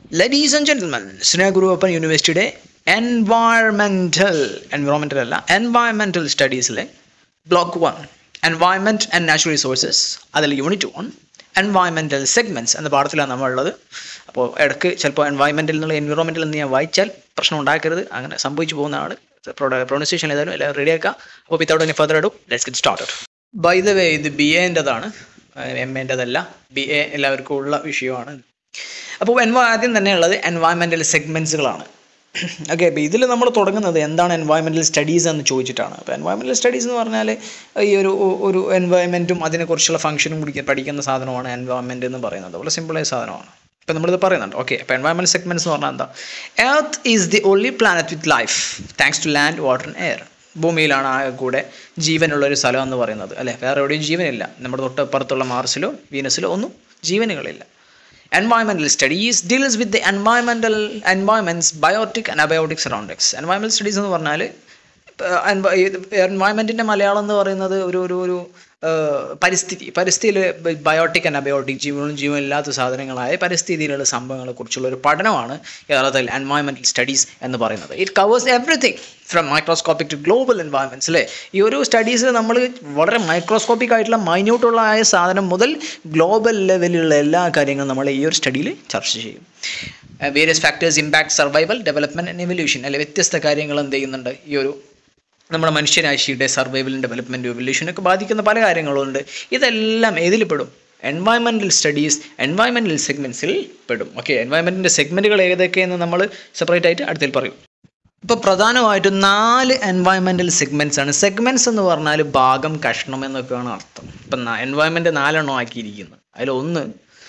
ladies and gentlemen Snehaguru open യൂണിവേഴ്സിറ്റിയുടെ environmental environmental അല്ല environmental സ്റ്റഡീസിലെ block one environment and natural resources അതിൽ unit one environmental segments എന്ന പാഠത്തിലാണ് നമ്മളുള്ളത് അപ്പോൾ ഇടയ്ക്ക് ചിലപ്പോൾ എൻവയൺമെൻറ്റിൽ നിന്നുള്ള എൻവിറോൺമെൻറ്റിൽ നിന്ന് ഞാൻ വായിച്ചാൽ പ്രശ്നം ഉണ്ടാക്കരുത് അങ്ങനെ സംഭവിച്ചു പോകുന്നതാണ് പ്രൊണൗൺസിയേഷൻ ഏതായാലും എല്ലാം റെഡിയാക്കാം അപ്പോൾ without any further ado let's get started by the way ഇത് ബി എൻ്റെതാണ് എം എൻ്റെതല്ല ബി എ എല്ലാവർക്കും ഉള്ള വിഷയമാണ് അപ്പോൾ എൻവ ആദ്യം തന്നെ ഉള്ളത് എൻവയൺമെൻറ്റൽ സെഗ്മെൻറ്റ്സുകളാണ് ഓക്കെ അപ്പോൾ ഇതിൽ നമ്മൾ തുടങ്ങുന്നത് എന്താണ് എൻവയൺമെൻറ്റൽ സ്റ്റഡീസ് എന്ന് ചോദിച്ചിട്ടാണ് അപ്പോൾ എൻവയൺമെൻറ്റൽ സ്റ്റഡീസ് എന്ന് പറഞ്ഞാൽ ഈ ഒരു ഒരു എൻവയൺമെൻറ്റും അതിനെക്കുറിച്ചുള്ള ഫംഗ്ഷനും കൂടി പഠിക്കുന്ന സാധനമാണ് എൻവയൺമെൻറ്റ് എന്ന് പറയുന്നത് വളരെ സിമ്പിളായ സാധനമാണ് ഇപ്പം നമ്മളിത് പറയുന്നുണ്ട് ഓക്കെ അപ്പോൾ എൻവയൺമെൻറ്റ് സെഗ്മെൻറ്റ്സ് എന്ന് പറഞ്ഞാൽ എന്താ earth is the only planet with life thanks to land water and air ഭൂമിയിലാണ് ആകെ കൂടെ ജീവനുള്ള ഒരു സ്ഥലം എന്ന് പറയുന്നത് അല്ലേ വേറെ എവിടെയും ജീവനില്ല നമ്മുടെ തൊട്ടപ്പുറത്തുള്ള മാർസിലോ വീനസിലോ ഒന്നും ജീവനുകളില്ല environmental studies deals with the environmental environments biotic and abiotic surroundings environmental studies എന്ന് പറഞ്ഞാൽ എൻവയൺമെൻറ്റിൻ്റെ മലയാളം എന്ന് പറയുന്നത് ഒരു ഒരു ഒരു പരിസ്ഥിതി പരിസ്ഥിതിയിൽ ബയോട്ടിക് ആൻഡ് അബയോട്ടിക് ജീവനും ജീവനില്ലാത്ത സാധനങ്ങളായ പരിസ്ഥിതിയിലുള്ള സംഭവങ്ങളെ കുറിച്ചുള്ള ഒരു പഠനമാണ് യഥാർത്ഥത്തിൽ എൻവയൺമെൻറ്റൽ സ്റ്റഡീസ് എന്ന് പറയുന്നത് it covers everything from microscopic to global environments അല്ലേ ഈ ഒരു സ്റ്റഡീസ് നമ്മൾ വളരെ മൈക്രോസ്കോപ്പിക് ആയിട്ടുള്ള മൈന്യൂട്ടുള്ള ആയ സാധനം മുതൽ ഗ്ലോബൽ ലെവലിലുള്ള എല്ലാ കാര്യങ്ങളും നമ്മൾ ഈ ഒരു സ്റ്റഡിയിൽ ചർച്ച ചെയ്യും various factors impact survival development and evolution അല്ലെ വ്യത്യസ്ത കാര്യങ്ങൾ എന്ത് ചെയ്യുന്നുണ്ട് ഈ ഒരു നമ്മുടെ മനുഷ്യരാശിയുടെ സർവൈവലും ഡെവലപ്മെൻറ്റും എവല്യൂഷനൊക്കെ ബാധിക്കുന്ന പല കാര്യങ്ങളുണ്ട് ഇതെല്ലാം ഏതിൽ പെടും എൻവയൺമെൻറ്റൽ സ്റ്റഡീസ് എൻവയൺമെൻറ്റൽ സെഗ്മെൻറ്റ്സിൽ പെടും ഓക്കെ എൻവയൺമെൻറ്റിൻ്റെ സെഗ്മെൻറ്റുകൾ ഏതൊക്കെയെന്ന് നമ്മൾ സെപ്പറേറ്റ് ആയിട്ട് അടുത്തിൽ പറയും ഇപ്പോൾ പ്രധാനമായിട്ടും നാല് എൻവയൺമെൻറ്റൽ സെഗ്മെൻറ്റ്സ് ആണ് സെഗ്മെൻറ്റ്സ് എന്ന് പറഞ്ഞാൽ ഭാഗം കഷ്ണം എന്നൊക്കെയാണ് അർത്ഥം ഇപ്പം എൻവയൺമെൻറ്റ് നാലെണ്ണം ആക്കിയിരിക്കുന്നത് അതിലൊന്ന്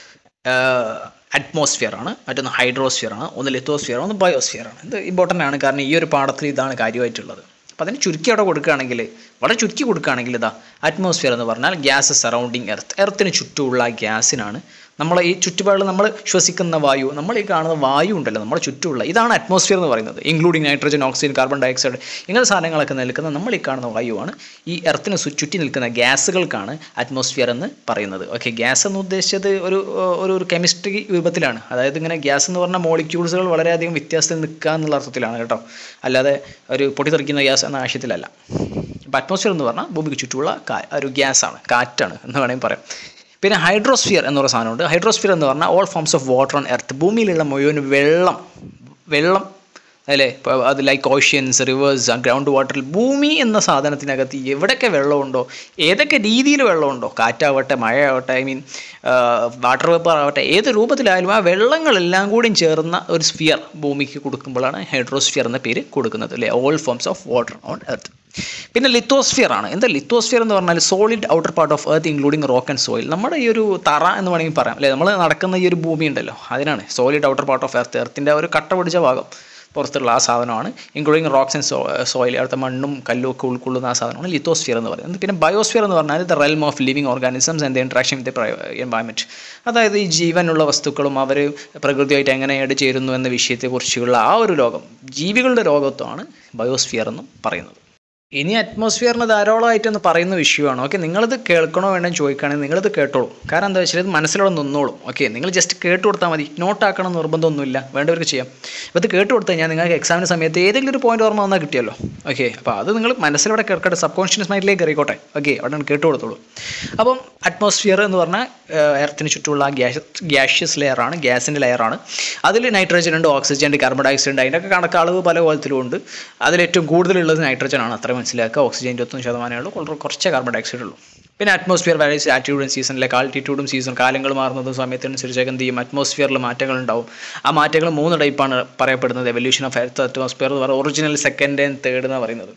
അറ്റ്മോസ്ഫിയർ ആണ് മറ്റൊന്ന് ഹൈഡ്രോസ്ഫിയർ ആണ് ഒന്ന് ലിത്തോസ്ഫിയർ ഒന്ന് ബയോസ്ഫിയർ ആണ് ഇത് ഇമ്പോർട്ടൻ്റ് ആണ് കാരണം ഈ ഒരു പാഠത്തിൽ ഇതാണ് കാര്യമായിട്ടുള്ളത് അപ്പോൾ അതിന് ചുരുക്കി അവിടെ കൊടുക്കുകയാണെങ്കിൽ വളരെ ചുരുക്കി കൊടുക്കുകയാണെങ്കിൽ ഇതാ അറ്റ്മോസ്ഫിയർ എന്ന് പറഞ്ഞാൽ ഗ്യാസ് സറൗണ്ടിങ് എർത്ത് എർത്തിന് ചുറ്റുമുള്ള ഗ്യാസിനാണ് നമ്മൾ ഈ ചുറ്റുപാടിൽ നമ്മൾ ശ്വസിക്കുന്ന വായു നമ്മൾ ഈ കാണുന്ന വായു ഉണ്ടല്ലോ നമ്മുടെ ചുറ്റുമുള്ള ഇതാണ് അറ്റ്മോസ്ഫിയർ എന്ന് പറയുന്നത് including nitrogen oxygen carbon dioxide ഇങ്ങനത്തെ സാധനങ്ങളൊക്കെ നിൽക്കുന്ന നമ്മൾ ഈ കാണുന്ന വായുവാണ് ഈ എർത്തിന് ചുറ്റി നിൽക്കുന്ന ഗ്യാസുകൾക്കാണ് അറ്റ്മോസ്ഫിയർ എന്ന് പറയുന്നത് ഓക്കെ ഗ്യാസ് എന്ന് ഉദ്ദേശിച്ചത് ഒരു ഒരു ഒരു കെമിസ്ട്രി രൂപത്തിലാണ് അതായത് ഇങ്ങനെ ഗ്യാസ് എന്ന് പറഞ്ഞാൽ മോളിക്യൂൾസുകൾ വളരെയധികം വ്യത്യാസത്തിൽ നിൽക്കുക എന്നുള്ള അർത്ഥത്തിലാണ് കേട്ടോ അല്ലാതെ ഒരു പൊട്ടിത്തെറിക്കുന്ന ഗ്യാസ് എന്ന ആശയത്തിലല്ല അപ്പോൾ അറ്റ്മോസ്ഫിയർ എന്ന് പറഞ്ഞാൽ ഭൂമിക്ക് ചുറ്റുമുള്ള ഒരു ഗ്യാസാണ് കാറ്റാണ് എന്ന് വേണമെങ്കിൽ പറയാം പിന്നെ ഹൈഡ്രോസ്ഫിയർ എന്ന് പറയുന്ന സാധനമുണ്ട് ഹൈഡ്രോസ്ഫിയർ എന്ന് പറഞ്ഞാൽ all forms of water on earth ഭൂമിയിലുള്ള മുഴുവൻ വെള്ളം വെള്ളം അല്ലേ ഇപ്പോൾ അത് ലൈക്ക് ഓഷ്യൻസ് റിവേഴ്സ് ഗ്രൗണ്ട് വാട്ടറിൽ ഭൂമി എന്ന സാധനത്തിനകത്ത് എവിടെയൊക്കെ വെള്ളമുണ്ടോ ഏതൊക്കെ രീതിയിൽ വെള്ളമുണ്ടോ കാറ്റാവട്ടെ മഴയാവട്ടെ ഐ മീൻ വാട്ടർ വേപ്പർ ആവട്ടെ ഏത് രൂപത്തിലായാലും ആ വെള്ളങ്ങളെല്ലാം കൂടിയും ചേർന്ന ഒരു സ്ഫിയർ ഭൂമിക്ക് കൊടുക്കുമ്പോഴാണ് ഹൈഡ്രോസ്ഫിയർ എന്ന പേര് കൊടുക്കുന്നത് അല്ലേ all forms of water on earth പിന്നെ ലിത്തോസ്ഫിയർ ആണ് എന്താ ലിത്തോസ്ഫിയർ എന്ന് പറഞ്ഞാൽ solid outer part of earth including rock and soil നമ്മുടെ ഈ ഒരു തറ എന്ന് വേണമെങ്കിൽ പറയാം അല്ലേ നമ്മൾ നടക്കുന്ന ഈ ഒരു ഭൂമി ഉണ്ടല്ലോ അതിനാണ് solid outer part of earth എർത്തിൻ്റെ ഒരു കട്ട പിടിച്ച ഭാഗം പുറത്തുള്ള ആ സാധനമാണ് including rocks and so soil അവിടുത്തെ മണ്ണും കല്ലും ഒക്കെ ഉൾക്കൊള്ളുന്ന ആ സാധനമാണ് ലിത്തോസ്ഫിയർ എന്ന് പറയുന്നത് പിന്നെ ബയോസ്ഫിയർ എന്ന് പറഞ്ഞാൽ the realm of living organisms and the interaction with environment അതായത് ഈ ജീവനുള്ള വസ്തുക്കളും അവർ പ്രകൃതിയായിട്ട് എങ്ങനെ ചേരുന്നു എന്ന വിഷയത്തെക്കുറിച്ചുള്ള ആ ഒരു ലോകം ജീവികളുടെ ലോകത്വമാണ് ബയോസ്ഫിയർ എന്നും പറയുന്നത് ഇനി അറ്റ്മോസ്ഫിയറിന് ധാരാളമായിട്ടൊന്ന് പറയുന്ന വിഷയമാണ് ഓക്കെ നിങ്ങളിത് കേൾക്കണോ വേണമെന്ന് ചോദിക്കുകയാണെങ്കിൽ നിങ്ങളിത് കേട്ടോളൂ കാരണം എന്താ വെച്ചാൽ ഇത് മനസ്സിലൂടെ നിന്നോളും ഓക്കെ നിങ്ങൾ ജസ്റ്റ് കേട്ട് കൊടുത്താൽ മതി നോട്ട് ആക്കണം നിർബന്ധമൊന്നുമില്ല വേണ്ടവർക്ക് ചെയ്യാം അപ്പോൾ ഇത് കേട്ട് കൊടുത്തു കഴിഞ്ഞാൽ നിങ്ങൾക്ക് എക്സാമിന് സമയത്ത് ഏതെങ്കിലും ഒരു പോയിന്റ് ഓർമ്മ വന്നാൽ കിട്ടിയല്ലോ ഓക്കെ അപ്പോൾ അത് നിങ്ങൾ മനസ്സിലൂടെ കേൾക്കട്ടെ സബ് കോൺഷ്യസ് മൈൻഡിലേക്ക് കയറിക്കോട്ടെ ഓക്കെ അവിടെ കേട്ട് കൊടുത്തോളൂ അപ്പം അറ്റ്മോസ്ഫിയർ എന്ന് പറഞ്ഞാൽ എർത്തിന് ചുറ്റുമുള്ള ഗ്യാസ് ഗ്യാഷ്യസ് ലെയറാണ് ഗ്യാസിൻ്റെ ലെയറാണ് അതിൽ നൈട്രജൻ ഉണ്ട് ഓക്സിജൻ ഉണ്ട് കാർബൺ ഡയോക്സൈഡ് ഉണ്ട് അതിൻ്റെയൊക്കെ കണക്ക് അളവ് പല കോലത്തിലും ഉണ്ട് അതിലേറ്റവും കൂടുതലുള്ളത് നൈട്രജൻ ആണ് അത്ര മനസ്സിലാക്കുക ഓക്സിജൻ ഇരുപത്തൊന്ന് ശതമാനമേ ഉള്ളൂ വളരെ കുറച്ച് കാർബൺ ഡയോക്സൈഡ് ഉള്ളൂ പിന്നെ അറ്റ്മോസ്ഫിയർ വാല്യൂസ് ആറ്റിറ്റ്യൂഡ് ആൻഡ് സീസണിലേക്ക് ആൾട്ടിറ്റ്യൂഡും സീസൺ കാലങ്ങൾ മാറുന്നതും സമയത്തിനനുസരിച്ചൊക്കെ എന്ത് ചെയ്യും അറ്റ്മോസ്ഫിയറിൽ മാറ്റങ്ങൾ ഉണ്ടാവും ആ മാറ്റങ്ങൾ മൂന്ന് ടൈപ്പാണ് പറയപ്പെടുന്നത് എവല്യൂഷൻ ഓഫ് എർത്ത് അറ്റ്മോസ്ഫിയർ എന്ന് പറയുന്നത് ഒറിജിനൽ സെക്കൻഡ് ആൻഡ് തേർഡ് എന്ന് പറയുന്നത്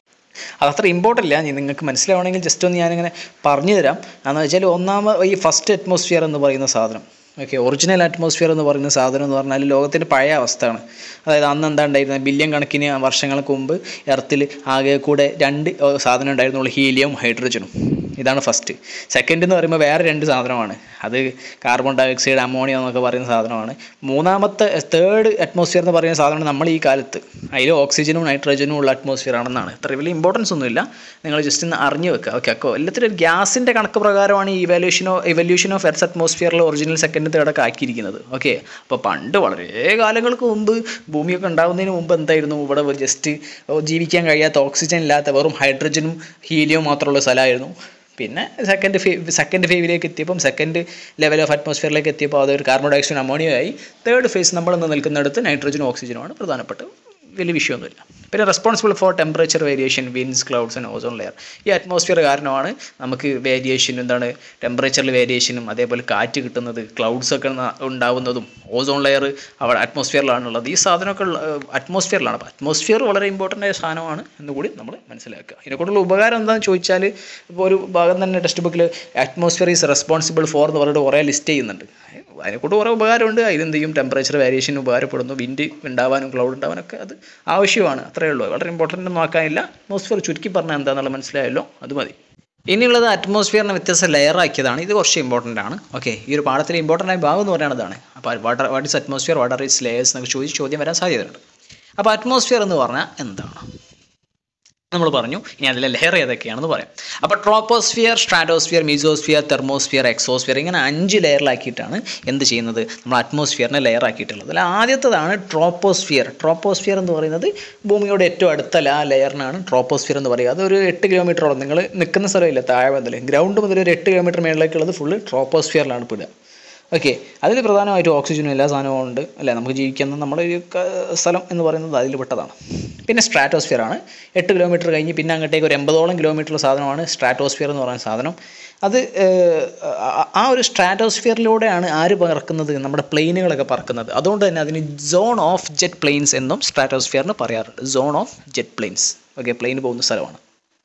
അതത്ര ഇമ്പോർട്ടൻ്റ് ഇല്ല നിങ്ങൾക്ക് മനസ്സിലാവണമെങ്കിൽ ജസ്റ്റ് ഒന്ന് ഞാനിങ്ങനെ പറഞ്ഞു തരാം എന്ന് വെച്ചാൽ ഒന്നാമത് ഈ ഫസ്റ്റ് അറ്റ്മോസ്ഫിയർ എന്ന് പറയുന്ന സാധനം ഓക്കെ ഒറിജിനൽ അറ്റ്മോസ്ഫിയർ എന്ന് പറയുന്ന സാധനം എന്ന് പറഞ്ഞാൽ ലോകത്തിൻ്റെ പഴയ അവസ്ഥയാണ് അതായത് അന്ന് എന്താ ഉണ്ടായിരുന്നത് ബില്യൺ കണക്കിന് വർഷങ്ങൾക്ക് മുമ്പ് എർത്തിൽ ആകെ കൂടെ രണ്ട് സാധനം ഉണ്ടായിരുന്നുള്ളൂ ഹീലിയവും ഹൈഡ്രജനും ഇതാണ് ഫസ്റ്റ് സെക്കൻഡ് എന്ന് പറയുമ്പോൾ വേറെ രണ്ട് സാധനമാണ് അത് കാർബൺ ഡയോക്സൈഡ് അമോണിയ എന്നൊക്കെ പറയുന്ന സാധനമാണ് മൂന്നാമത്തെ തേർഡ് അറ്റ്മോസ്ഫിയർ എന്ന് പറയുന്ന സാധനമാണ് നമ്മൾ ഈ കാലത്ത് അതിൽ ഓക്സിജനും നൈട്രജനും ഉള്ള അറ്റ്മോസ്ഫിയർ ആണെന്നാണ് അത്ര വലിയ ഇമ്പോർട്ടൻസ് ഒന്നുമില്ല നിങ്ങൾ ജസ്റ്റ് ഒന്ന് അറിഞ്ഞു വെക്കുക ഓക്കെ അപ്പോൾ എല്ലാത്തിലും ഗ്യാസിൻ്റെ കണക്ക് പ്രകാരമാണ് ഈ ഇവാലുവേഷനോ ഇവല്യൂഷൻ ഓഫ് എർത്ത് അറ്റ്മോസ്ഫിയറിൽ ഒറിജിനൽ സെക്കൻഡ് തേർഡൊക്കെ ആക്കിയിരിക്കുന്നത് ഓക്കെ അപ്പോൾ പണ്ട് വളരെ കാലങ്ങൾക്ക് മുമ്പ് ഭൂമിയൊക്കെ ഉണ്ടാകുന്നതിന് മുമ്പ് എന്തായിരുന്നു ഇവിടെ ജസ്റ്റ് ജീവിക്കാൻ കഴിയാത്ത ഓക്സിജൻ ഇല്ലാത്ത വെറും ഹൈഡ്രജനും ഹീലിയവും മാത്രമുള്ള സ്ഥലമായിരുന്നു പിന്നെ സെക്കൻഡ് ഫേ സെക്കൻഡ് ഫേവിലേക്ക് എത്തിയപ്പം സെക്കൻഡ് ലെവൽ ഓഫ് അറ്റ്മോസ്ഫിയറിലേക്ക് എത്തിയപ്പോൾ അതൊരു കാർബൺ ഡയോക്സൈഡ് അമോണിയ ആയി തേർഡ് ഫേസ് നമ്മൾ ഇന്ന് നിൽക്കുന്നിടത്ത് നൈട്രജനും ഓക്സിജനുമാണ് പ്രധാനപ്പെട്ട വലിയ വിഷയമൊന്നുമില്ല പിന്നെ responsible for temperature variation winds clouds and ozone layer ഈ അറ്റ്മോസ്ഫിയർ കാരണമാണ് നമുക്ക് വേരിയേഷനും എന്താണ് ടെമ്പറേച്ചറിൽ വേരിയേഷനും അതേപോലെ കാറ്റ് കിട്ടുന്നത് ക്ലൗഡ്സ് ഒക്കെ ന- ഉണ്ടാവുന്നതും ഓസോൺ ലെയർ അവിടെ അറ്റ്മോസ്ഫിയറിലാണുള്ളത് ഈ സാധനമൊക്കെ അറ്റ്മോസ്ഫിയറിലാണ് അപ്പോൾ അറ്റ്മോസ്ഫിയർ വളരെ ഇമ്പോർട്ടൻ്റ് ആയ സാധനമാണ് എന്നുകൂടി നമ്മൾ മനസ്സിലാക്കുക ഇതിനെക്കൊണ്ടുള്ള ഉപകാരം എന്താണെന്ന് ചോദിച്ചാൽ ഇപ്പോൾ ഒരു ഭാഗം തന്നെ ടെക്സ്റ്റ് ബുക്കിൽ അറ്റ്മോസ്ഫിയർ ഈസ് റെസ്പോൺസിബിൾ ഫോർ എന്ന് പറഞ്ഞിട്ട് കുറേ ലിസ്റ്റ് ചെയ്യുന്നുണ്ട് അതിനെക്കൊണ്ട് കുറേ ഉപകാരമുണ്ട് ഇതെന്ത് ചെയ്യും ടെമ്പറേച്ചർ വേരിയേഷന് ഉപകാരപ്പെടുന്നു വിൻഡ് ഉണ്ടാവാനും ക്ലൗഡ് ഉണ്ടാവാനൊക്കെ അത് ആവശ്യമാണ് അത്രയേ ഉള്ളൂ വളരെ ഇമ്പോർട്ടൻ്റ് നോക്കാനില്ല അറ്റ്മോസ്ഫിയർ ചുരുക്കി പറഞ്ഞാൽ എന്താണെന്നുള്ള മനസ്സിലായല്ലോ അത് മതി ഇനിയുള്ളത് അറ്റ്മോസ്ഫിയറിനെ വ്യത്യസ്ത ലെയർ ആക്കിയതാണ് ഇത് കുറച്ച് ഇമ്പോർട്ടൻ്റ് ആണ് ഓക്കെ ഈ ഒരു പാഠത്തിലെ ഇമ്പോർട്ടൻ്റ് ആയ ഭാഗം എന്ന് പറയുന്നതാണ് അപ്പോൾ water what is atmosphere what are is layers എന്നൊക്കെ ചോദിച്ച് ചോദ്യം വരാൻ സാധ്യതയുണ്ട് അപ്പോൾ അറ്റ്മോസ്ഫിയർ എന്ന് പറഞ്ഞാൽ എന്താണ് നമ്മൾ പറഞ്ഞു ഇനി അതിലെ ലെയർ ഏതൊക്കെയാണെന്ന് പറയാം അപ്പോൾ troposphere stratosphere mesosphere thermosphere exosphere ഇങ്ങനെ അഞ്ച് ലെയറിലാക്കിയിട്ടാണ് എന്ത് ചെയ്യുന്നത് നമ്മൾ അറ്റ്മോസ്ഫിയറിനെ ലെയർ ആക്കിയിട്ടുള്ളത് അതിൽ ആദ്യത്തേതാണ് ട്രോപ്പോസ്ഫിയർ ട്രോപ്പോസ്ഫിയർ എന്ന് പറയുന്നത് ഭൂമിയോട് ഏറ്റവും അടുത്ത ആ ലെയറിനാണ് ട്രോപ്പോസ്ഫിയർ എന്ന് പറയുക അതൊരു എട്ട് കിലോമീറ്ററോളം നിങ്ങൾ നിൽക്കുന്ന സ്ഥലമില്ല താഴെ മുതൽ ഗ്രൗണ്ട് മുതൽ ഒരു എട്ട് കിലോമീറ്റർ മേളിലേക്കുള്ളത് ഫുള്ള് ട്രോപ്പോസ്ഫിയറിലാണ് പെടുക ഓക്കെ അതിൽ പ്രധാനമായിട്ടും ഓക്സിജനും എല്ലാ സാധനവും ഉണ്ട് അല്ലേ നമുക്ക് ജീവിക്കുന്ന നമ്മുടെ ഒരു ക- സ്ഥലം എന്ന് പറയുന്നത് അതിൽ പെട്ടതാണ് പിന്നെ സ്ട്രാറ്റോസ്ഫിയർ ആണ് എട്ട് കിലോമീറ്റർ കഴിഞ്ഞ് പിന്നെ അങ്ങോട്ടേക്ക് ഒരു എൺപതോളം കിലോമീറ്റർ സാധനമാണ് സ്ട്രാറ്റോസ്ഫിയർ എന്ന് പറയുന്ന സാധനം അത് ഏഹ്, ആ- ആ ഒരു സ്ട്രാറ്റോസ്ഫിയറിലൂടെയാണ് ആര് പറക്കുന്നത് നമ്മുടെ പ്ലെയിനുകളൊക്കെ പറക്കുന്നത് അതുകൊണ്ട് തന്നെ അതിന് സോൺ ഓഫ് ജെറ്റ് പ്ലെയിൻസ് എന്നും സ്ട്രാറ്റോസ്ഫിയറിന് പറയാറുണ്ട് zone of jet planes okay plane പോകുന്ന സ്ഥലമാണ്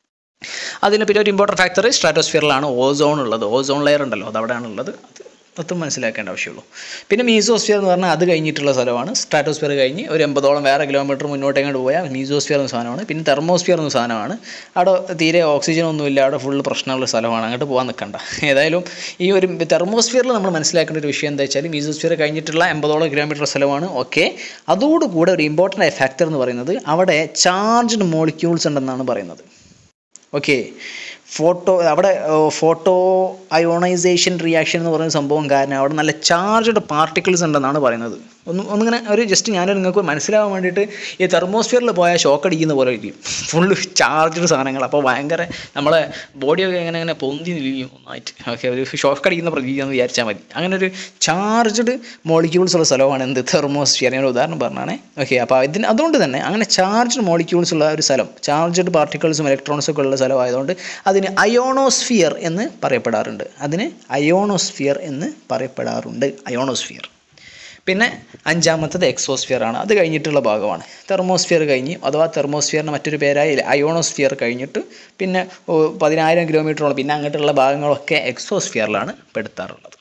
അതിന് പിന്നെ ഒരു ഇമ്പോർട്ടൻറ്റ് ഫാക്ടർ സ്ട്രാറ്റോസ്ഫിയറിലാണ് ഓസോൺ ഉള്ളത് ഓസോൺ ലെയർ ഉണ്ടല്ലോ അത് അവിടെയാണ് ഉള്ളത് അത് അതും മനസ്സിലാക്കേണ്ട ആവശ്യമുള്ളൂ പിന്നെ മീസോസ്ഫിയർ എന്ന് പറഞ്ഞാൽ അത് കഴിഞ്ഞിട്ടുള്ള സ്ഥലമാണ് സ്ട്രാറ്റോസ്ഫിയർ കഴിഞ്ഞ് ഒരു എൺപതോളം വേറെ കിലോമീറ്റർ മുന്നോട്ട് എങ്ങോട്ട് പോയാൽ മീസോസ്ഫിയർ എന്ന സാധനമാണ് പിന്നെ തെർമോസ്ഫിയർ എന്ന സാധനമാണ് അവിടെ തീരെ ഓക്സിജൻ ഒന്നുമില്ല അവിടെ ഫുള്ള് പ്രശ്നമുള്ള സ്ഥലമാണ് അങ്ങോട്ട് പോകാൻ നിൽക്കണ്ട ഏതായാലും ഈ ഒരു തെർമോസ്ഫിയറിൽ നമ്മൾ മനസ്സിലാക്കേണ്ട ഒരു വിഷയം എന്താ വെച്ചാൽ മീസോസ്ഫിയർ കഴിഞ്ഞിട്ടുള്ള എൺപതോളം കിലോമീറ്റർ സ്ഥലമാണ് ഓക്കെ അതോടുകൂടെ ഒരു ഇമ്പോർട്ടൻ്റ് ആയ ഫാക്ടർ എന്ന് പറയുന്നത് അവിടെ ചാർജ്ഡ് മോളിക്യൂൾസ് ഉണ്ടെന്നാണ് പറയുന്നത് ഓക്കെ ഫോട്ടോ അവിടെ ഫോട്ടോ അയോണൈസേഷൻ റിയാക്ഷൻ എന്ന് പറയുന്ന സംഭവം കാരണം അവിടെ നല്ല ചാർജ്ഡ് പാർട്ടിക്കിൾസ് ഉണ്ടെന്നാണ് പറയുന്നത് ഒന്ന് ഒന്നിങ്ങനെ ഒരു ജസ്റ്റ് ഞാൻ നിങ്ങൾക്ക് മനസ്സിലാവാൻ വേണ്ടിയിട്ട് ഈ തെർമോസ്ഫിയറിൽ പോയാൽ ഷോക്ക് അടിക്കുന്ന പോലെ ഇരിക്കും ഫുള്ള് ചാർജ്ഡ് സാധനങ്ങൾ അപ്പോൾ ഭയങ്കര നമ്മളെ ബോഡിയൊക്കെ ഇങ്ങനെ ഇങ്ങനെ പൊന്തി നിൽക്കും ഒന്നായിട്ട് ഓക്കെ ഒരു ഷോക്ക് അടിക്കുന്ന പ്രതീതിയെന്ന് വിചാരിച്ചാൽ മതി അങ്ങനെ ഒരു ചാർജ്ഡ് മോളിക്യൂൾസ് ഉള്ള സ്ഥലമാണ് എന്ത് തെർമോസ്ഫിയർ ഞാൻ ഒരു ഉദാഹരണം പറഞ്ഞാണേ ഓക്കെ അപ്പോൾ ഇതിന് അതുകൊണ്ട് തന്നെ അങ്ങനെ ചാർജ്ഡ് മോളിക്യൂൾസ് ഉള്ള ഒരു സ്ഥലം ചാർജ്ഡ് പാർട്ടിക്കിൾസും ഇലക്ട്രോൺസും ഒക്കെ ഉള്ള സ്ഥലമായതുകൊണ്ട് അതിന് അയോണോസ്ഫിയർ എന്ന് പറയപ്പെടാറുണ്ട് അതിന് അയോണോസ്ഫിയർ എന്ന് പറയപ്പെടാറുണ്ട് അയോണോസ്ഫിയർ പിന്നെ അഞ്ചാമത്തത് എക്സോസ്ഫിയർ ആണ് അത് കഴിഞ്ഞിട്ടുള്ള ഭാഗമാണ് തെർമോസ്ഫിയർ കഴിഞ്ഞ് അഥവാ തെർമോസ്ഫിയറിന് മറ്റൊരു പേരായി അയോണോസ്ഫിയർ കഴിഞ്ഞിട്ട് പിന്നെ ഓ, പതിനായിരം കിലോമീറ്ററോളം പിന്നെ അങ്ങോട്ടുള്ള ഭാഗങ്ങളൊക്കെ എക്സോസ്ഫിയറിലാണ് പെടുത്താറുള്ളത്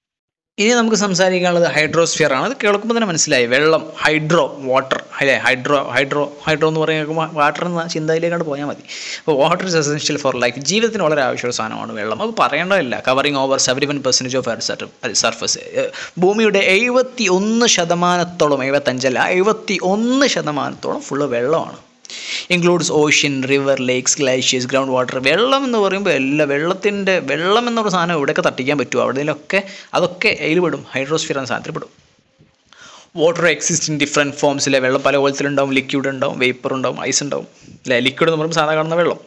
ഇനി നമുക്ക് സംസാരിക്കാനുള്ളത് ഹൈഡ്രോസ്ഫിയർ ആണ് അത് കേൾക്കുമ്പോൾ തന്നെ മനസ്സിലായി വെള്ളം ഹൈഡ്രോ വാട്ടർ അല്ലേ ഹൈഡ്രോ ഹൈഡ്രോ ഹൈഡ്രോ എന്ന് പറയുമ്പോൾ വാട്ടർ എന്ന ചിന്തയിലേക്കാണ് പോയാൽ മതി അപ്പോൾ water is essential for life ജീവിതത്തിന് വളരെ ആവശ്യമുള്ള സാധനമാണ് വെള്ളം അത് പറയേണ്ടതില്ല covering over seventy one percentage of earth surface ഭൂമിയുടെ എഴുപത്തി ഒന്ന് ശതമാനത്തോളം എഴുപത്തഞ്ചല്ല എഴുപത്തി ഒന്ന് ശതമാനത്തോളം ഫുള്ള് വെള്ളമാണ് includes ocean river lakes glaciers ground water വെള്ളം എന്ന് പറയുമ്പോൾ എല്ലാ വെള്ളത്തിൻ്റെ വെള്ളം എന്നുള്ള സാധനം എവിടെയൊക്കെ തട്ടിക്കാൻ പറ്റുമോ അവിടെയൊക്കെ അതൊക്കെ അതിൽ പെടും ഹൈഡ്രോസ്ഫിയർ എന്ന സാധനത്തിൽ പെടും വാട്ടർ എക്സിസ്റ്റ് ഇൻ ഡിഫറെൻറ്റ് ഫോംസിലെ വെള്ളം പല കോലത്തിലുണ്ടാവും ലിക്വിഡ് ഉണ്ടാവും വേപ്പർ ഉണ്ടാവും ഐസ് ഉണ്ടാവും അല്ലേ ലിക്വിഡ് എന്ന് പറയുമ്പോൾ സാധാരണ കാണുന്ന വെള്ളം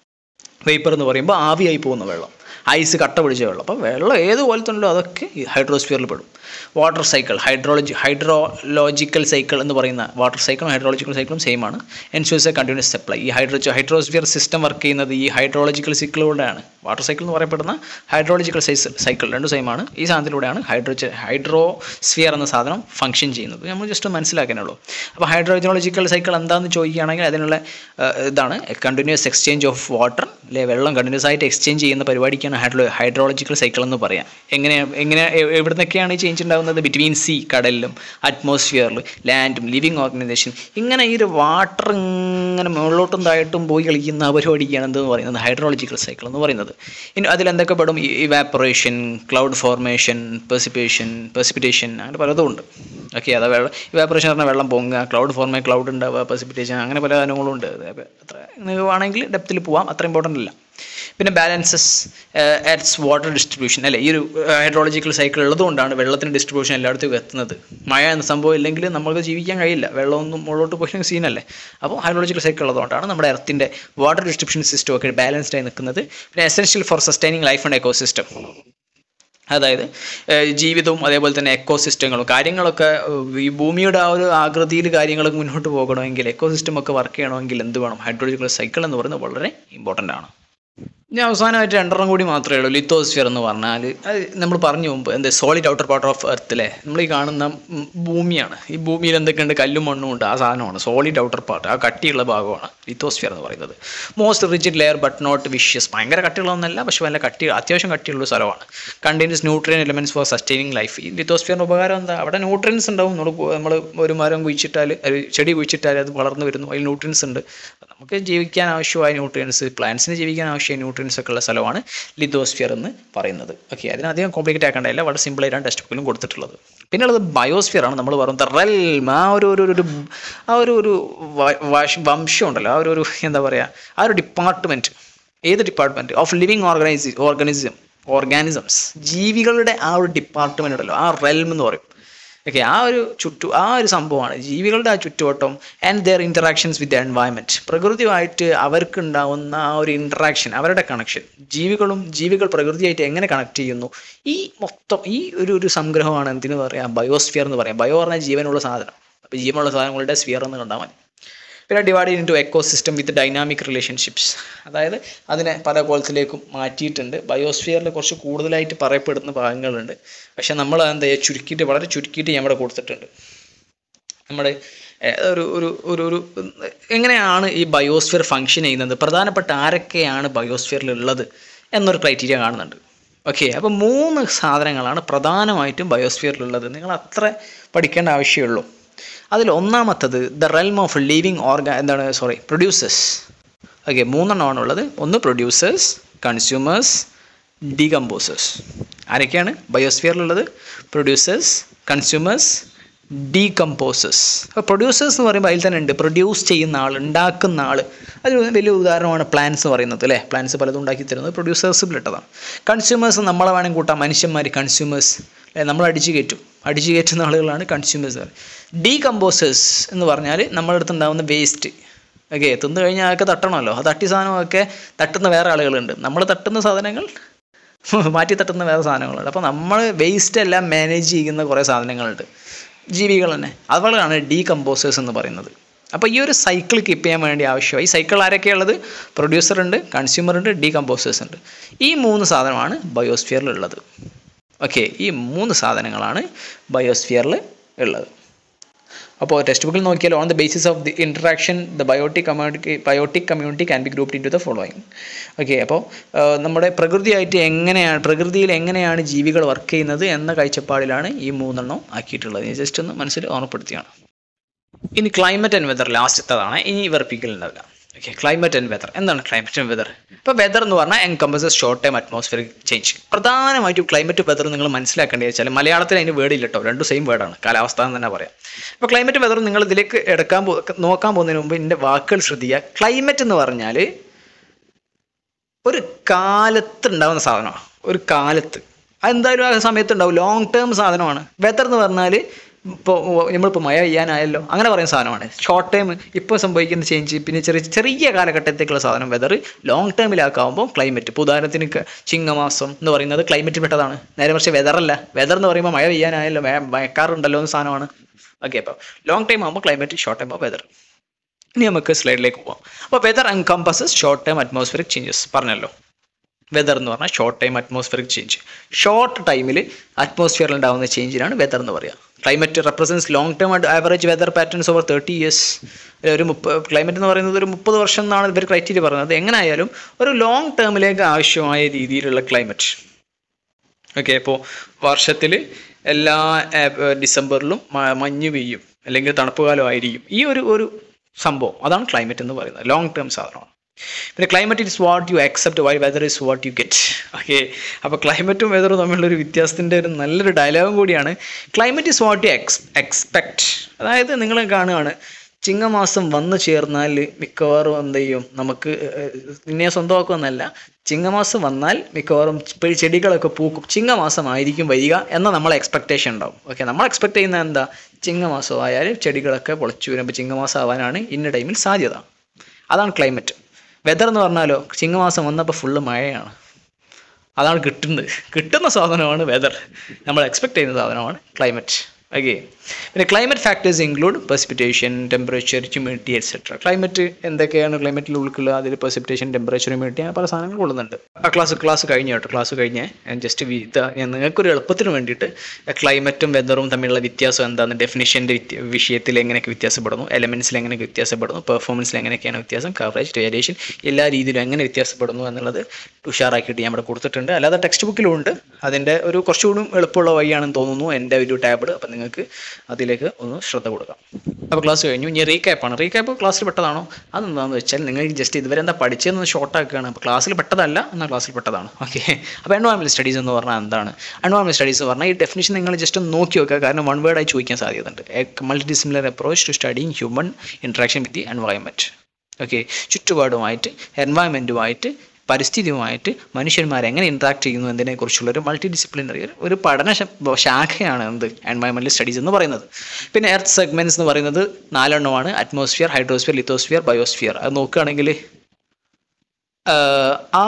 വേപ്പർ എന്ന് പറയുമ്പോൾ ആവിയായി പോകുന്ന വെള്ളം ഐസ് കട്ട പിടിച്ച വെള്ളം അപ്പോൾ വെള്ളം ഏത് പോലത്തുണ്ടോ അതൊക്കെ ഈ ഹൈഡ്രോസ്ഫിയറിൽ പെടും water cycle hydrology hydrological cycle എന്ന് പറയുന്ന വാട്ടർ സൈക്കിളും ഹൈഡ്രോളജിക്കൽ സൈക്കിളും സെയിം ആണ് എൻഷുവേഴ്സ് എ കണ്ടിന്യൂസ് സപ്ലൈ ഈ ഹൈഡ്രോ ഹൈഡ്രോസ്ഫിയർ സിസ്റ്റം വർക്ക് ചെയ്യുന്നത് ഈ ഹൈഡ്രോളജിക്കൽ സൈക്കിളിലൂടെയാണ് വാട്ടർ സൈക്കിൾ എന്ന് പറയപ്പെടുന്ന ഹൈഡ്രോളജിക്കൽ സൈസ് സൈക്കിൾ രണ്ടും സെയിം ആണ് ഈ സാധനത്തിലൂടെയാണ് ഹൈഡ്രോ ഹൈഡ്രോസ്ഫിയർ എന്ന സാധനം ഫംഗ്ഷൻ ചെയ്യുന്നത് നമ്മൾ ജസ്റ്റ് മനസ്സിലാക്കാനുള്ളൂ അപ്പോൾ ഹൈഡ്രോജോളജിക്കൽ സൈക്കിൾ എന്താണെന്ന് ചോദിക്കുകയാണെങ്കിൽ അതിനുള്ള ആ, ഇതാണ് കണ്ടിന്യൂസ് എക്സ്ചേഞ്ച് ഓഫ് വാട്ടർ അല്ലെ വെള്ളം കണ്ടിന്യൂസ് ആയിട്ട് എക്സ്ചേഞ്ച് ചെയ്യുന്ന പരിപാടിക്കാണ് ഹൈഡ്രോ ഹൈഡ്രോളജിക്കൽ സൈക്കിൾ എന്ന് പറയാം എങ്ങനെ എങ്ങനെ എ- എവിടുന്നൊക്കെയാണ് ഈ ചേഞ്ച് ഉണ്ടാകുന്നത് ബിറ്റ്വീൻ സി കടലിലും അറ്റ്മോസ്ഫിയറിൽ ലാൻഡും ലിവിങ് ഓർഗനൈസേഷൻ ഇങ്ങനെ ഈ ഒരു വാട്ടർ ഇങ്ങനെ മുകളിലോട്ടും താഴോട്ടും പോയി കളിക്കുന്ന ആ പരിപാടിക്കാണ് എന്തെന്ന് പറയുന്നത് ഹൈഡ്രോളജിക്കൽ സൈക്കിൾ എന്ന് പറയുന്നത് ഇനി അതിലെന്തൊക്കെ പെടും evaporation cloud formation precipitation precipitation അങ്ങനെ പലതും ഉണ്ട് ഓക്കെ അത് വെള്ളം ഇവാപ്പറേഷൻ പറഞ്ഞാൽ വെള്ളം പൊങ്ങുക ക്ലൗഡ് ഫോർമേ ക്ലൗഡ് ഉണ്ടാവുക പെർസിപ്പിറ്റേഷൻ അങ്ങനെ പല കാര്യങ്ങളും ഉണ്ട് അത് അത്ര നിങ്ങൾക്ക് വേണമെങ്കിൽ ഡെപ്തിൽ പോവാം അത്ര ഇമ്പോർട്ടൻ്റ് അല്ല പിന്നെ ബാലൻസസ് അറ്റ്സ് വാട്ടർ ഡിസ്ട്രിബ്യൂഷൻ അല്ലേ ഈ ഒരു ഹൈഡ്രോളജിക്കൽ സൈക്കിൾ ഉള്ളതുകൊണ്ടാണ് വെള്ളത്തിന് ഡിസ്ട്രിബ്യൂഷൻ എല്ലായിടത്തും എത്തുന്നത് മഴ എന്ന സംഭവം ഇല്ലെങ്കിൽ നമുക്ക് ജീവിക്കാൻ കഴിയില്ല വെള്ളമൊന്നും മുകളിലോട്ട് പോയി സീനല്ലേ അപ്പോൾ ഹൈഡ്രോളജിക്കൽ സൈക്കിൾ ഉള്ളതുകൊണ്ടാണ് നമ്മുടെ എർത്തിൻ്റെ വാട്ടർ ഡിസ്ട്രിബ്യൂഷൻ സിസ്റ്റം ഒക്കെ ബാലൻസ്ഡ് ആയി നിൽക്കുന്നത് പിന്നെ essential for sustaining life and ecosystem അതായത് ഏഹ് ജീവിതവും അതേപോലെ തന്നെ എക്കോസിസ്റ്റങ്ങളും കാര്യങ്ങളൊക്കെ ഏഹ് ഈ ഭൂമിയുടെ ആ ഒരു ആകൃതിയിൽ കാര്യങ്ങളൊക്കെ മുന്നോട്ട് പോകണമെങ്കിൽ എക്കോസിസ്റ്റം ഒക്കെ വർക്ക് ചെയ്യണമെങ്കിൽ എന്ത് വേണം ഹൈഡ്രോളജിക്കൽ സൈക്കിൾ എന്ന് പറയുന്നത് വളരെ ഇമ്പോർട്ടൻ്റ് ആണ് ഇനി അവസാനമായിട്ട് രണ്ടെണ്ണം കൂടി മാത്രമേ ഉള്ളൂ ലിത്തോസ്ഫിയർ എന്ന് പറഞ്ഞാൽ അത് നമ്മൾ പറഞ്ഞു മുമ്പ് എന്ത് solid outer part of earth അല്ലേ നമ്മൾ ഈ കാണുന്ന ഉം, ഭൂമിയാണ് ഈ ഭൂമിയിൽ എന്തൊക്കെയുണ്ട് കല്ലും മണ്ണും ഉണ്ട് ആ സാധനമാണ് സോളിഡ് ഔട്ടർ പാർട്ട് ആ കട്ടിയുള്ള ഭാഗമാണ് ലിത്തോസ്ഫിയർ എന്ന് പറയുന്നത് most rigid layer but not വിഷ്യസ് ഭയങ്കര കട്ടിയുള്ളതൊന്നല്ല പക്ഷേ നല്ല കട്ടി അത്യാവശ്യം കട്ടിയുള്ള സ്ഥലമാണ് contains nutrient elements for sustaining life ഈ ലിത്തോസ്ഫിയറിൻ്റെ ഉപകാരം എന്താ അവിടെ ന്യൂട്രിയൻസ് ഉണ്ടാവും നമ്മൾ നമ്മൾ ഒരു മരം കുഴിച്ചിട്ടാൽ ഒരു ചെടി കുഴിച്ചിട്ടാൽ അത് വളർന്നു വരുന്നു അതിൽ ന്യൂട്രിയൻസ് ഉണ്ട് നമുക്ക് ജീവിക്കാൻ ആവശ്യമായ ന്യൂട്രിയൻസ് പ്ലാന്റ്സിന് ജീവിക്കാൻ ആവശ്യമായ ന്യൂട്രിയൻസ് ഒക്കെ ഉള്ള സ്ഥലമാണ് ലിത്തോസ്ഫിയർ എന്ന് പറയുന്നത് ഓക്കെ അതിനധികം കോംപ്ലിക്കേറ്റ് ആക്കേണ്ടതില്ല വളരെ സിമ്പിളായിട്ടാണ് ടെക്സ്റ്റ് ബുക്കിലും കൊടുത്തിട്ടുള്ളത് പിന്നെ ഉള്ളത് ബയോസ്ഫിയർ ആണ് നമ്മൾ പറയുന്നത് റെൽം ആ ഒരു ഒരു ഒരു ആ ഒരു ഒരു വ- വശ- വംശം ഉണ്ടല്ലോ ആ ഒരു ഒരു എന്താ പറയുക ആ ഒരു ഡിപ്പാർട്ട്മെൻറ്റ് ഏത് ഡിപ്പാർട്ട്മെൻറ്റ് ഓഫ് ലിവിങ് ഓർഗനൈസി ഓർഗാനിസം ഓർഗാനിസംസ് ജീവികളുടെ ആ ഒരു ഡിപ്പാർട്ട്മെൻ്റ് ഉണ്ടല്ലോ ആ റെൽം എന്ന് പറയും ഓക്കെ ആ ഒരു ചുറ്റു ആ ഒരു സംഭവമാണ് ജീവികളുടെ ആ ചുറ്റുവട്ടം and their interactions with environment പ്രകൃതിയുമായിട്ട് അവർക്ക് ഉണ്ടാവുന്ന ആ ഒരു ഇൻറ്ററാക്ഷൻ അവരുടെ കണക്ഷൻ ജീവികളും ജീവികൾ പ്രകൃതിയായിട്ട് എങ്ങനെ കണക്ട് ചെയ്യുന്നു ഈ മൊത്തം ഈ ഒരു ഒരു സംഗ്രഹമാണ് എന്തിനു പറയാം ബയോസ്ഫിയർ എന്ന് പറയാം ബയോ പറഞ്ഞാൽ ജീവനുള്ള സാധനം അപ്പോൾ ജീവനുള്ള സാധനങ്ങളുടെ സ്ഫിയർ എന്ന് കണ്ടാൽ മതി പിന്നെ divide into ecosystem with dynamic relationships അതായത് അതിനെ പല കോലത്തിലേക്കും മാറ്റിയിട്ടുണ്ട് ബയോസ്ഫിയറിൽ കുറച്ച് കൂടുതലായിട്ട് പറയപ്പെടുന്ന ഭാഗങ്ങളുണ്ട് പക്ഷെ നമ്മൾ എന്താ ചെയ്യുക ചുരുക്കിയിട്ട് വളരെ ചുരുക്കിയിട്ട് ഞാൻ ഇവിടെ കൊടുത്തിട്ടുണ്ട് നമ്മുടെ ഏഹ്, ഒരു ഒരു ഒരു ഒരു എങ്ങനെയാണ് ഈ ബയോസ്ഫിയർ ഫങ്ഷൻ ചെയ്യുന്നത് പ്രധാനപ്പെട്ട ആരൊക്കെയാണ് ബയോസ്ഫിയറിൽ ഉള്ളത് എന്നൊരു ക്രൈറ്റീരിയ കാണുന്നുണ്ട് ഓക്കെ അപ്പോൾ മൂന്ന് സാധനങ്ങളാണ് പ്രധാനമായിട്ടും ബയോസ്ഫിയറിലുള്ളത് നിങ്ങൾ അത്ര പഠിക്കേണ്ട ആവശ്യമുള്ളൂ അതിൽ ഒന്നാമത്തത് ദ റെൽം ഓഫ് ലിവിങ് ഓർഗ എന്താണ് സോറി പ്രൊഡ്യൂസേഴ്സ് ഓക്കെ മൂന്നെണ്ണമാണ് ഉള്ളത് ഒന്ന് പ്രൊഡ്യൂസേഴ്സ് കൺസ്യൂമേഴ്സ് ഡീകമ്പോസേഴ്സ് ആരൊക്കെയാണ് ബയോസ്ഫിയറിലുള്ളത് പ്രൊഡ്യൂസേഴ്സ് കൺസ്യൂമേഴ്സ് ഡീകമ്പോസേഴ്സ് അപ്പോൾ പ്രൊഡ്യൂസേഴ്സ് എന്ന് പറയുമ്പോൾ അതിൽ തന്നെ ഉണ്ട് പ്രൊഡ്യൂസ് ചെയ്യുന്ന ആൾ ഉണ്ടാക്കുന്ന ആൾ അതിൽ വലിയ ഉദാഹരണമാണ് പ്ലാൻസ് എന്ന് പറയുന്നത് അല്ലേ പ്ലാൻസ് പലതും ഉണ്ടാക്കി തരുന്നത് പ്രൊഡ്യൂസേഴ്സിൽപ്പെട്ടതാണ് കൺസ്യൂമേഴ്സ് നമ്മളെ വേണമെങ്കിൽ കൂട്ടാം മനുഷ്യന്മാർ കൺസ്യൂമേഴ്സ് അല്ലെ നമ്മൾ അടിച്ചു കയറ്റും അടിച്ചു കയറ്റുന്ന ആളുകളാണ് കൺസ്യൂമേഴ്സ് ഡീകമ്പോസേഴ്സ് എന്ന് പറഞ്ഞാൽ നമ്മുടെ അടുത്ത് ഉണ്ടാകുന്ന വേസ്റ്റ് ഓക്കെ തിന്നു കഴിഞ്ഞാൽ അതൊക്കെ തട്ടണമല്ലോ ആ തട്ടി സാധനമൊക്കെ തട്ടുന്ന വേറെ ആളുകളുണ്ട് നമ്മൾ തട്ടുന്ന സാധനങ്ങൾ മാറ്റി തട്ടുന്ന വേറെ സാധനങ്ങളുണ്ട് അപ്പോൾ നമ്മൾ വേസ്റ്റ് എല്ലാം മാനേജ് ചെയ്യുന്ന കുറേ സാധനങ്ങളുണ്ട് ജീവികൾ തന്നെ അതുപോലെയാണ് ഡീകമ്പോസേഴ്സ് എന്ന് പറയുന്നത് അപ്പോൾ ഈ ഒരു സൈക്കിൾ കീപ്പ് ചെയ്യാൻ വേണ്ടി ആവശ്യമായി ഈ സൈക്കിൾ ആരൊക്കെയുള്ളത് പ്രൊഡ്യൂസർ ഉണ്ട് കൺസ്യൂമർ ഉണ്ട് ഡീകമ്പോസേഴ്സ് ഉണ്ട് ഈ മൂന്ന് സാധനമാണ് ബയോസ്ഫിയറിലുള്ളത് ഓക്കെ ഈ മൂന്ന് സാധനങ്ങളാണ് ബയോസ്ഫിയറിൽ ഉള്ളത് അപ്പോൾ ടെക്സ്റ്റ് ബുക്കിൽ നോക്കിയാൽ on the basis of the interaction the biotic community biotic community can be grouped into the following okay അപ്പോൾ നമ്മുടെ പ്രകൃതിയായിട്ട് എങ്ങനെയാണ് പ്രകൃതിയിൽ എങ്ങനെയാണ് ജീവികൾ വർക്ക് ചെയ്യുന്നത് എന്ന കാഴ്ചപ്പാടിലാണ് ഈ മൂന്നെണ്ണം ആക്കിയിട്ടുള്ളത് ഞാൻ ജസ്റ്റ് ഒന്ന് മനസ്സിൽ ഓർമ്മപ്പെടുത്തിയാണ് ഇനി ക്ലൈമറ്റ് ആൻഡ് വെതർ ലാസ്റ്റത്തതാണ് ഇനി വെറുപ്പിക്കൽ ഉണ്ടാവില്ല ഓക്കെ ക്ലൈമറ്റ് ആൻഡ് വെതർ എന്താണ് ക്ലൈമറ്റ് ആൻഡ് വെതർ ഇപ്പോൾ വെതർ എന്ന് പറഞ്ഞാൽ encompasses short time atmospheric change പ്രധാനമായിട്ടും ക്ലൈമറ്റ് വെതർ നിങ്ങൾ മനസ്സിലാക്കേണ്ടത് വെച്ചാൽ മലയാളത്തിൽ അതിന് വേർഡ് ഇല്ല കേട്ടോ രണ്ടും സെയിം വേർഡാണ് കാലാവസ്ഥ എന്ന് തന്നെ പറയാം അപ്പോൾ ക്ലൈമറ്റ് വെതർ നിങ്ങൾ ഇതിലേക്ക് എടുക്കാൻ പോ നോക്കാൻ പോകുന്നതിന് മുമ്പ് ഇതിൻ്റെ വാക്കുകൾ ശ്രദ്ധിക്കുക ക്ലൈമറ്റ് എന്ന് പറഞ്ഞാൽ ഒരു കാലത്ത് ഉണ്ടാകുന്ന സാധനമാണ് ഒരു കാലത്ത് അതെന്തായാലും ആ സമയത്ത് ഉണ്ടാവും ലോങ് ടേം സാധനമാണ് വെതർ എന്ന് പറഞ്ഞാൽ ഇപ്പോൾ നമ്മളിപ്പോൾ മഴ പെയ്യാനായല്ലോ അങ്ങനെ പറയുന്ന സാധനമാണ് ഷോർട്ട് ടൈം ഇപ്പോൾ സംഭവിക്കുന്ന ചേഞ്ച് പിന്നെ ചെറിയ ചെറിയ കാലഘട്ടത്തേക്കുള്ള സാധനം വെതർ ലോങ് ടേമിലാക്കാവുമ്പോൾ ക്ലൈമറ്റ് ഇപ്പോൾ ഉദാഹരണത്തിന് ക- ചിങ്ങമാസം എന്ന് പറയുന്നത് ക്ലൈമറ്റ് പെട്ടതാണ് നേരെ മറിച്ച് വെതറല്ല വെതർ എന്ന് പറയുമ്പോൾ മഴ പെയ്യാനായല്ലോ മഴ- മഴക്കാറുണ്ടല്ലോ എന്ന സാധനമാണ് ഓക്കെ അപ്പോൾ ലോങ് ടൈം ആകുമ്പോൾ ക്ലൈമറ്റ് ഷോർട്ട് ടൈം ആകുമ്പോൾ വെതർ ഇനി നമുക്ക് സ്ലൈഡിലേക്ക് പോവാം അപ്പോൾ weather encompasses short time atmospheric changes പറഞ്ഞല്ലോ വെതർ എന്ന് പറഞ്ഞാൽ short time atmospheric change short ടൈമിൽ അറ്റ്മോസ്ഫിയറിൽ ഉണ്ടാകുന്ന ചേഞ്ചിനാണ് വെതർ എന്ന് പറയുക climate represents long term average weather patterns over thirty years ഒരു മുപ്പ ക്ലൈമറ്റ് എന്ന് പറയുന്നത് ഒരു മുപ്പത് വർഷം എന്നാണ് ഇവർ ക്രൈറ്റീരിയ പറയുന്നത് എങ്ങനെ ആയാലും ഒരു ലോങ് ടേമിലേക്ക് ആവശ്യമായ രീതിയിലുള്ള ക്ലൈമറ്റ് ഓക്കെ ഇപ്പോൾ വർഷത്തിൽ എല്ലാ ഏർ, ഡിസംബറിലും മ- മഞ്ഞ് പെയ്യും അല്ലെങ്കിൽ തണുപ്പ് കാലം ആയിരിക്കും ഈ ഒരു ഒരു സംഭവം അതാണ് ക്ലൈമറ്റ് എന്ന് പറയുന്നത് ലോങ് ടേം സാധനമാണ് പിന്നെ climate is what you accept while weather is what you get okay അപ്പോൾ ക്ലൈമറ്റും വെതറും തമ്മിലുള്ള ഒരു വ്യത്യാസത്തിൻ്റെ ഒരു നല്ലൊരു ഡയലോഗും കൂടിയാണ് climate is what you ex expect അതായത് നിങ്ങൾ കാണുകയാണ് ചിങ്ങമാസം വന്നു ചേർന്നാൽ മിക്കവാറും എന്ത് ചെയ്യും നമുക്ക് ഏഹ്, നിന്നെ സ്വന്തമാക്കുമെന്നല്ല ചിങ്ങമാസം വന്നാൽ മിക്കവാറും ഇപ്പോഴും ചെടികളൊക്കെ പൂക്കും ചിങ്ങമാസം ആയിരിക്കും വരിക എന്ന നമ്മളെ എക്സ്പെക്റ്റേഷൻ ഉണ്ടാവും ഓക്കെ നമ്മൾ എക്സ്പെക്ട് ചെയ്യുന്നത് എന്താ ചിങ്ങമാസം ആയാൽ ചെടികളൊക്കെ പൊളിച്ചു വരുമ്പോൾ ചിങ്ങമാസം ആവാനാണ് ഇന്ന ടൈമിൽ സാധ്യത അതാണ് ക്ലൈമറ്റ് വെതർ എന്ന് പറഞ്ഞാലോ ചിങ്ങമാസം വന്നപ്പോൾ ഫുള്ള് മഴയാണ് അതാണ് കിട്ടുന്നത് കിട്ടുന്ന സാധനമാണ് വെതർ നമ്മൾ എക്സ്പെക്ട് ചെയ്യുന്ന സാധനമാണ് ക്ലൈമറ്റ് ഓക്കെ പിന്നെ climate factors include precipitation temperature humidity etcetera climate എന്തൊക്കെയാണ് ക്ലൈമറ്റിൽ ഉൾക്കുള്ള അതിൽ പെർസിപ്പിറ്റേഷൻ ടെമ്പറേച്ചർ ഹ്യൂമിഡിറ്റി അങ്ങനെ പല സാധനങ്ങൾ കൊള്ളുന്നുണ്ട് ആ ക്ലാസ് ക്ലാസ് കഴിഞ്ഞു കേട്ടോ ക്ലാസ് കഴിഞ്ഞ് ഞാൻ ജസ്റ്റ് ഞാൻ നിങ്ങൾക്കൊരു എളുപ്പത്തിന് വേണ്ടിയിട്ട് ക്ലൈമറ്റും വെതറും തമ്മിലുള്ള വ്യത്യാസം എന്താണെന്ന് ഡെഫിനിഷൻ്റെ വിഷയത്തിൽ എങ്ങനെയൊക്കെ വ്യത്യാസപ്പെടുന്നു എലമെൻസിൽ എങ്ങനെയൊക്കെ വ്യത്യാസപ്പെടുന്നു പെർഫോമൻസിൽ എങ്ങനെയൊക്കെയാണ് വ്യത്യാസം കവറേജ് വേരിയേഷൻ എല്ലാ രീതിയിലും എങ്ങനെ വ്യത്യാസപ്പെടുന്നു എന്നുള്ളത് ഉഷാറാക്കിയിട്ട് ഞാൻ ഇവിടെ കൊടുത്തിട്ടുണ്ട് അല്ലാതെ ടെക്സ്റ്റ് ബുക്കിലും ഉണ്ട് അതിൻ്റെ ഒരു കുറച്ചുകൂടി എളുപ്പമുള്ള വഴിയാണെന്ന് തോന്നുന്നു എൻ്റെ ഒരു ടാബിൾ അപ്പം നിങ്ങൾക്ക് അതിലേക്ക് ഒന്ന് ശ്രദ്ധ കൊടുക്കാം അപ്പോൾ ക്ലാസ് കഴിഞ്ഞു ഇനി റീക്യാപ്പാണ് റീക്യാപ്പ് ക്ലാസ്സിൽ പെട്ടതാണോ അതെന്താണെന്ന് വെച്ചാൽ നിങ്ങൾ ജസ്റ്റ് ഇതുവരെ എന്താ പഠിച്ചതെന്ന് ഷോർട്ട് ആക്കുകയാണ് അപ്പോൾ ക്ലാസ്സിൽ പെട്ടതല്ല എന്നാൽ ക്ലാസ്സിൽ പെട്ടതാണ് ഓക്കെ അപ്പോൾ എൻവയോൺമെൻറ്റ് സ്റ്റഡീസ് എന്ന് പറഞ്ഞാൽ എന്താണ് എൻവയോൺമെൻറ്റ് സ്റ്റഡീസ് എന്ന് പറഞ്ഞാൽ ഈ ഡെഫിനിഷൻ നിങ്ങൾ ജസ്റ്റ് ഒന്ന് നോക്കി വെക്കുക കാരണം വൺ വേർഡായി ചോദിക്കാൻ സാധ്യതയുണ്ട് multidisciplinary approach to studying human interaction with the environment okay ചുറ്റുപാടുമായിട്ട് എൻവയോൺമെൻറ്റുമായിട്ട് പരിസ്ഥിതിയുമായിട്ട് മനുഷ്യന്മാർ എങ്ങനെ ഇൻട്രാക്ട് ചെയ്യുന്നു എന്നതിനെക്കുറിച്ചുള്ള ഒരു മൾട്ടി ഡിസിപ്ലിനറി ഒരു പഠന ശ- ശാഖയാണ് എന്ത് എൻവയോൺമെൻറ്റൽ സ്റ്റഡീസ് എന്ന് പറയുന്നത് പിന്നെ എർത്ത് സെഗ്മെൻറ്റ്സ് എന്ന് പറയുന്നത് നാലെണ്ണമാണ് അറ്റ്മോസ്ഫിയർ ഹൈഡ്രോസ്ഫിയർ ലിത്തോസ്ഫിയർ ബയോസ്ഫിയർ അത് നോക്കുകയാണെങ്കിൽ ആ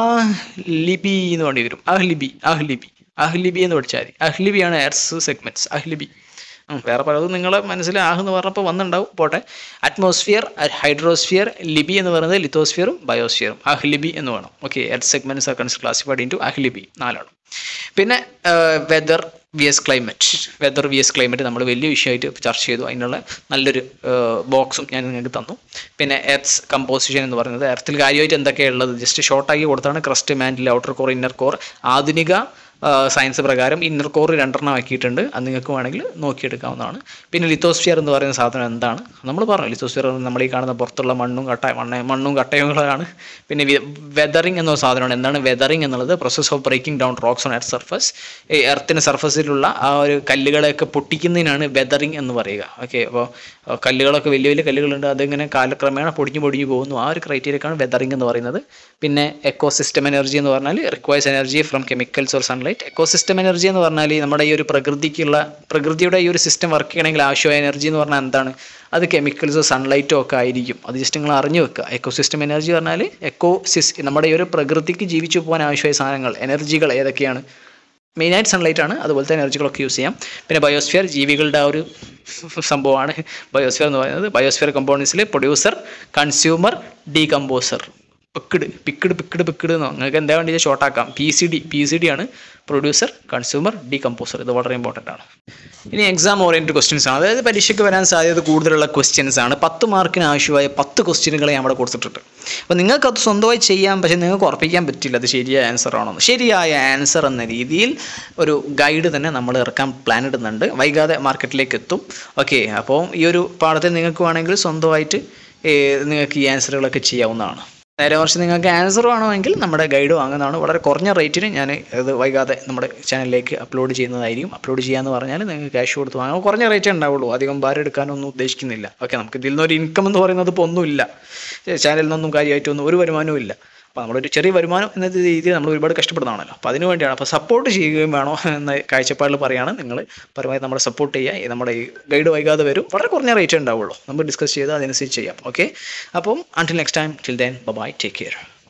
ലിബി എന്ന് വേണ്ടി വരും അഹ്ലിബി അഹ്ലിബി അഹ്ലിബി എന്ന് പഠിച്ചാൽ മതി അഹ്ലിബിയാണ് എർത്ത് സെഗ്മെൻറ്റ്സ് അഹ്ലിബി ഉം, വേറെ പലതും നിങ്ങളെ മനസ്സിൽ ആഹ് എന്ന് പറഞ്ഞപ്പോൾ വന്നിട്ടുണ്ടാവും പോട്ടെ അറ്റ്മോസ്ഫിയർ ഹൈഡ്രോസ്ഫിയർ ലിബി എന്ന് പറയുന്നത് ലിത്തോസ്ഫിയറും ബയോസ്ഫിയറും അഹ്ലിബി എന്ന് വേണം okay earth segments are cons classified into അഹ്ലിബി നാലാണ് പിന്നെ weather V S climate weather V S climate നമ്മൾ വലിയ വിഷയമായിട്ട് ചർച്ച ചെയ്തു അതിനുള്ള നല്ലൊരു ബോക്സും ഞാൻ നിങ്ങൾക്ക് തന്നു പിന്നെ എർത്ത്സ് കമ്പോസിഷൻ എന്ന് പറയുന്നത് എർത്തിൽ കാര്യമായിട്ട് എന്തൊക്കെയുള്ളത് ജസ്റ്റ് ഷോർട്ടാക്കി കൊടുത്താണ് crust mantle outer core inner core ആധുനിക സയൻസ് പ്രകാരം ഇന്നർ കോർ രണ്ടെണ്ണം ആക്കിയിട്ടുണ്ട് അത് നിങ്ങൾക്ക് വേണമെങ്കിൽ നോക്കിയെടുക്കാവുന്നതാണ് പിന്നെ ലിത്തോസ്ഫിയർ എന്ന് പറയുന്ന സാധനം എന്താണ് നമ്മൾ പറഞ്ഞു ലിത്തോസ്ഫിയർ നമ്മൾ ഈ കാണുന്ന പുറത്തുള്ള മണ്ണും കട്ട മണ്ണ മണ്ണും കട്ടയുകളാണ് പിന്നെ വെതറിങ് എന്ന സാധനമാണ് എന്താണ് വെതറിങ് എന്നുള്ളത് process of breaking down rocks on earth surface ഈ എർത്തിന് സർഫസിലുള്ള ആ ഒരു കല്ലുകളെയൊക്കെ പൊട്ടിക്കുന്നതിനാണ് വെതറിങ് എന്ന് പറയുക ഓക്കെ അപ്പോൾ കല്ലുകളൊക്കെ വലിയ വലിയ കല്ലുകളുണ്ട് അതിങ്ങനെ കാലക്രമേണ പൊടിഞ്ഞു പൊടിഞ്ഞു പോകുന്നു ആ ഒരു ക്രൈറ്റീരിയക്കാണ് വെതറിങ് എന്ന് പറയുന്നത് പിന്നെ എക്കോസിസ്റ്റം എനർജി എന്ന് പറഞ്ഞാൽ requires energy from chemicals or sunlight ecosystem energy എന്ന് പറഞ്ഞാൽ ഈ നമ്മുടെ ഈ ഒരു പ്രകൃതിക്കുള്ള പ്രകൃതിയുടെ ഈ ഒരു സിസ്റ്റം വർക്ക് ചെയ്യണമെങ്കിൽ ആവശ്യമായ എനർജി എന്ന് പറഞ്ഞാൽ എന്താണ് അത് കെമിക്കൽസോ സൺലൈറ്റോ ഒക്കെ ആയിരിക്കും അത് ജസ്റ്റ് നിങ്ങൾ അറിഞ്ഞു വെക്കുക എക്കോസിസ്റ്റം എനർജി പറഞ്ഞാൽ എക്കോ സിസ് നമ്മുടെ ഈ ഒരു പ്രകൃതിക്ക് ജീവിച്ചു പോകാൻ ആവശ്യമായ സാധനങ്ങൾ എനർജികൾ ഏതൊക്കെയാണ് മെയിനായിട്ട് സൺലൈറ്റ് ആണ് അതുപോലത്തെ എനർജികളൊക്കെ യൂസ് ചെയ്യാം പിന്നെ ബയോസ്ഫിയർ ജീവികളുടെ ആ ഒരു സംഭവമാണ് ബയോസ്ഫിയർ എന്ന് പറയുന്നത് ബയോസ്ഫിയർ കമ്പോണൻസിൽ പ്രൊഡ്യൂസർ കൺസ്യൂമർ ഡീകമ്പോസർ പിക്കിഡ് പിക്കിഡ് പിക്കിഡ് പിക്കിഡ് എന്നോ നിങ്ങൾക്ക് എന്താ വേണ്ടി ഷോർട്ടാക്കാം P C D P C D ആണ് പ്രൊഡ്യൂസർ കൺസ്യൂമർ ഡീകമ്പോസർ ഇത് വളരെ ഇമ്പോർട്ടൻ്റ് ആണ് ഇനി എക്സാം ഓറിയൻറ്റഡ് ക്വസ്റ്റ്യൻസ് ആണ് അതായത് പരീക്ഷയ്ക്ക് വരാൻ സാധ്യത കൂടുതലുള്ള ക്വസ്റ്റ്യൻസ് ആണ് പത്ത് മാർക്കിന് ആവശ്യമായ പത്ത് ക്വസ്റ്റ്യനുകളെ ഞാൻ അവിടെ കൊടുത്തിട്ടുണ്ട് അപ്പോൾ നിങ്ങൾക്ക് അത് സ്വന്തമായി ചെയ്യാം പക്ഷേ നിങ്ങൾക്ക് ഉറപ്പിക്കാൻ പറ്റില്ല അത് ശരിയായ ആൻസർ ആണോ ശരിയായ ആൻസർ എന്ന രീതിയിൽ ഒരു ഗൈഡ് തന്നെ നമ്മൾ ഇറക്കാൻ പ്ലാൻ ഇടുന്നുണ്ട് വൈകാതെ മാർക്കറ്റിലേക്ക് എത്തും ഓക്കെ അപ്പോൾ ഈ ഒരു പാഠത്തിൽ നിങ്ങൾക്ക് വേണമെങ്കിൽ സ്വന്തമായിട്ട് ഏ, നിങ്ങൾക്ക് ഈ ആൻസറുകളൊക്കെ ചെയ്യാവുന്നതാണ് നേരെ മറിച്ച് നിങ്ങൾക്ക് ആൻസർ വേണമെങ്കിൽ നമ്മുടെ ഗൈഡ് വാങ്ങുന്നതാണ് വളരെ കുറഞ്ഞ റേറ്റിന് ഞാൻ ഇത് വൈകാതെ നമ്മുടെ ചാനലിലേക്ക് അപ്ലോഡ് ചെയ്യുന്നതായിരിക്കും അപ്ലോഡ് ചെയ്യാന്ന് പറഞ്ഞാൽ നിങ്ങൾക്ക് ക്യാഷ് കൊടുത്ത് വാങ്ങാം കുറഞ്ഞ റേറ്റേ ഉണ്ടാവുള്ളൂ അധികം ഭാരം എടുക്കാനൊന്നും ഉദ്ദേശിക്കുന്നില്ല ഓക്കെ നമുക്ക് ഇതിൽ നിന്നൊരു ഇൻകം എന്ന് പറയുന്നത് ഇപ്പോൾ ഒന്നുമില്ല ചാനലിൽ നിന്നൊന്നും കാര്യമായിട്ടൊന്നും ഒരു വരുമാനവും ഇല്ല അപ്പോൾ നമ്മളൊരു ചെറിയ വരുമാനം എന്ന രീതിയിൽ നമ്മൾ ഒരുപാട് കഷ്ടപ്പെടുന്നതാണല്ലോ അപ്പോൾ അതിന് വേണ്ടിയാണ് അപ്പോൾ സപ്പോർട്ട് ചെയ്യുകയും വേണോ എന്ന കാഴ്ചപ്പാടിൽ പറയുകയാണ് നിങ്ങൾ പരമാവധി നമ്മളെ സപ്പോർട്ട് ചെയ്യുക ഈ നമ്മുടെ ഈ ഗൈഡ് വൈകാതെ വരും വളരെ കുറഞ്ഞ റേറ്റ് ഉണ്ടാവുള്ളൂ നമുക്ക് ഡിസ്കസ് ചെയ്ത് അതനുസരിച്ച് ചെയ്യാം ഓക്കെ അപ്പം until next time till then bye take care